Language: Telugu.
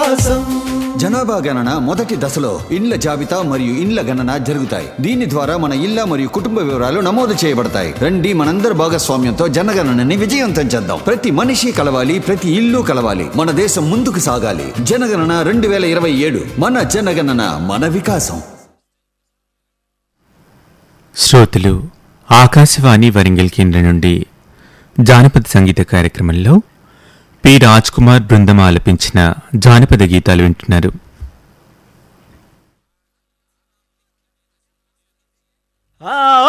వికాసం జనాభా గణన మొదటి దశలో ఇండ్ల జాబితా మరియు ఇండ్ల గణన జరుగుతాయి దీని ద్వారా మన ఇళ్ల మరియు కుటుంబ వివరాలు నమోదు చేయబడతాయి రండి మనందరి భాగస్వామ్యంతో జనగణనని విజయవంతం చేద్దాం ప్రతి మనిషి కలవాలి ప్రతి ఇల్లు కలవాలి మన దేశం ముందుకు సాగాలి జనగణన రెండు వేల ఇరవై ఏడు మన జనగణన మన వికాసం శ్రోతలు ఆకాశవాణి వరంగల్ కేంద్రం నుండి జానపద సంగీత కార్యక్రమంలో పి రాజ్ కుమార్ బృందం ఆలపించిన జానపద గీతాలు వింటున్నారు ఆ